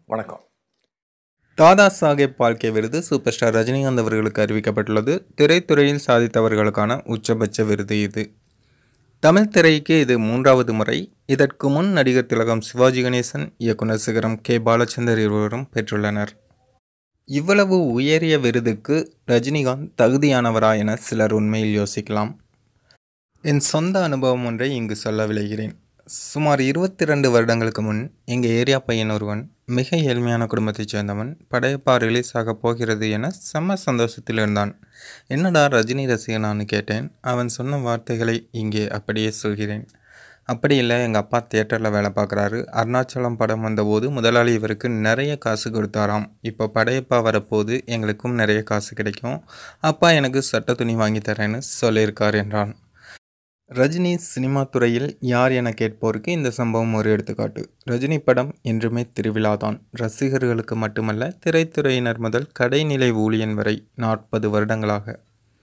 வணக்கம் தாதா சாஹேப் பால்கே விருது super star Rajinikanth அவர்களுக்கு அறிவிக்கப்பட்டுள்ளது திரைத்துறையில் சாதித்தவர்களுக்கான உச்சபட்ச விருது இது தமிழ் திரைக்கு இது மூன்றாவது முறை இதற்கு முன் நடிகர் திலகம் சிவாஜி கணேசன் இயக்குனர் சிகரம் கே பாலச்சந்தர் இருவரும் பெற்றுள்ளனர் இவ்வளவு உயரிய விருதுக்கு ரஜினிகாந்த் தகுதியானவரா என சிலர் உண்மையில் யோசிக்கலாம் என் சொந்த அனுபவம் ஒன்றை இங்கு சொல்ல விளைகிறேன் சுமார் இருபத்தி ரெண்டு வருடங்களுக்கு முன் எங்கள் ஏரியா பையன் ஒருவன் மிக ஏழ்மையான குடும்பத்தைச் சேர்ந்தவன் படையப்பா ரிலீஸ் ஆக போகிறது என செம்ம சந்தோஷத்தில் இருந்தான் என்னடா ரஜினி ரசிகனான்னு கேட்டேன் அவன் சொன்ன வார்த்தைகளை இங்கே அப்படியே சொல்கிறேன் அப்படி இல்லை எங்கள் அப்பா தியேட்டரில் வேலை பார்க்குறாரு அருணாச்சலம் படம் வந்தபோது முதலாளி இவருக்கு நிறைய காசு கொடுத்தாராம் இப்போ படையப்பா வரப்போது எங்களுக்கும் நிறைய காசு கிடைக்கும் அப்பா எனக்கு சட்ட துணி வாங்கி தரேன்னு சொல்லியிருக்கார் என்றான் ரஜினி சினிமா துறையில் யார் என கேட்போருக்கு இந்த சம்பவம் ஒரு எடுத்துக்காட்டு ரஜினி படம் என்றுமே திருவிழாதான் ரசிகர்களுக்கு மட்டுமல்ல திரைத்துறையினர் முதல் கடைநிலை ஊழியன் வரை நாற்பது வருடங்களாக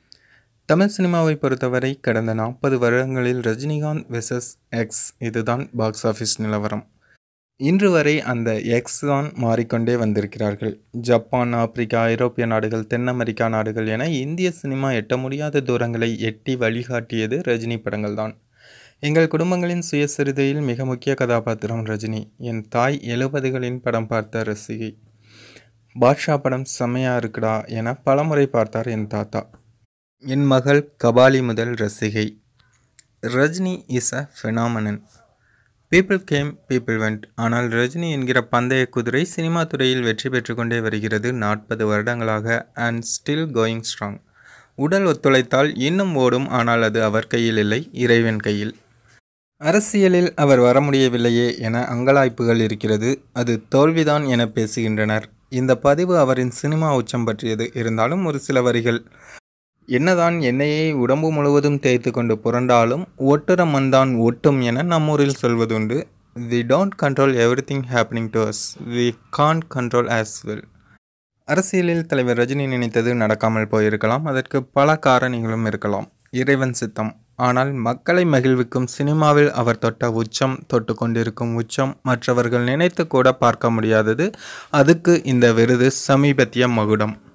தமிழ் சினிமாவை பொறுத்தவரை கடந்த நாற்பது வருடங்களில் ரஜினிகாந்த் வெசஸ் எக்ஸ் இதுதான் பாக்ஸ் ஆஃபீஸ் நிலவரம் இன்று வரை அந்த எக்ஸ் தான் மாறிக்கொண்டே வந்திருக்கிறார்கள் ஜப்பான் ஆப்பிரிக்கா ஐரோப்பிய நாடுகள் தென் அமெரிக்கா நாடுகள் என இந்திய சினிமா எட்ட முடியாத தூரங்களை எட்டி வழிகாட்டியது ரஜினி படங்கள் தான் எங்கள் குடும்பங்களின் சுயசரிதையில் மிக முக்கிய கதாபாத்திரம் ரஜினி என் தாய் எழுபதுகளின் படம் பார்த்த ரசிகை பாட்ஷா படம் செம்மையா இருக்குடா என பலமுறை பார்த்தார் என் தாத்தா என் மகள் கபாலி முதல் ரசிகை Rajini is a phenomenon people came people went ஆனால் ரஜினி என்கிற பந்தய குதிரை சினிமா துறையில் வெற்றி பெற்றுக்கொண்டே வருகிறது நாற்பது வருடங்களாக அண்ட் ஸ்டில் கோயிங் ஸ்ட்ராங் உடல் ஒத்துழைத்தால் இன்னும் ஓடும் ஆனால் அது அவர் கையில் இல்லை இறைவன் கையில் அரசியலில் அவர் வர முடியவில்லையே என அங்கலாய்ப்புகள் இருக்கிறது அது தோல்விதான் என பேசுகின்றனர் இந்த பதிவு அவரின் சினிமா உச்சம் பற்றியது இருந்தாலும் ஒரு சில வரிகள் என்னதான் எண்ணெயை உடம்பு முழுவதும் தேய்த்து கொண்டு புரண்டாலும் ஒட்டுற மண்தான் ஒட்டும் என நம்மூரில் சொல்வதுண்டு we don't control everything happening to us we can't control as well அரசியலில் தலைவர் ரஜினி நினைத்தது நடக்காமல் போயிருக்கலாம் அதற்கு பல காரணிகளும் இருக்கலாம் இறைவன் சித்தம் ஆனால் மக்களை மகிழ்விக்கும் சினிமாவில் அவர் தொட்ட உச்சம் தொட்டு கொண்டிருக்கும் உச்சம் மற்றவர்கள் நினைத்து கூட பார்க்க முடியாதது அதுக்கு இந்த விருது சமீபத்திய மகுடம்